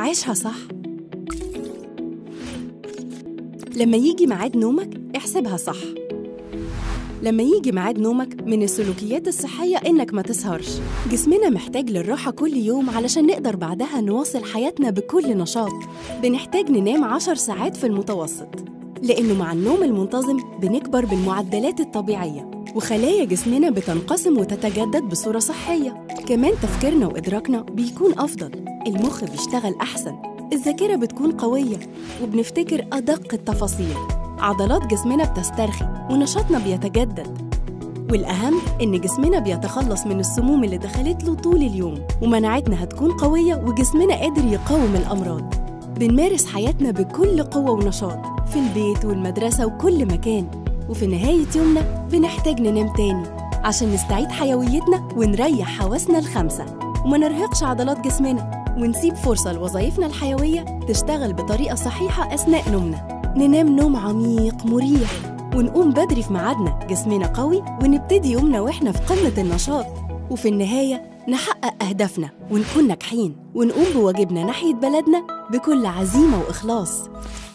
عيشها صح لما يجي ميعاد نومك احسبها صح لما يجي ميعاد نومك من السلوكيات الصحية إنك ما تسهرش جسمنا محتاج للراحة كل يوم علشان نقدر بعدها نواصل حياتنا بكل نشاط بنحتاج ننام عشر ساعات في المتوسط لأنه مع النوم المنتظم بنكبر بالمعدلات الطبيعية وخلايا جسمنا بتنقسم وتتجدد بصورة صحية كمان تفكيرنا وإدراكنا بيكون أفضل المخ بيشتغل أحسن الذاكرة بتكون قوية وبنفتكر أدق التفاصيل عضلات جسمنا بتسترخي ونشاطنا بيتجدد والأهم إن جسمنا بيتخلص من السموم اللي دخلت له طول اليوم ومناعتنا هتكون قوية وجسمنا قادر يقاوم الأمراض بنمارس حياتنا بكل قوة ونشاط في البيت والمدرسة وكل مكان وفي نهاية يومنا بنحتاج ننام تاني عشان نستعيد حيويتنا ونريح حواسنا الخمسة وما نرهقش عضلات جسمنا ونسيب فرصة لوظائفنا الحيوية تشتغل بطريقة صحيحة أثناء نومنا ننام نوم عميق مريح ونقوم بدري في ميعادنا جسمنا قوي ونبتدي يومنا واحنا في قمة النشاط وفي النهاية نحقق أهدافنا ونكون ناجحين ونقوم بواجبنا ناحية بلدنا بكل عزيمة وإخلاص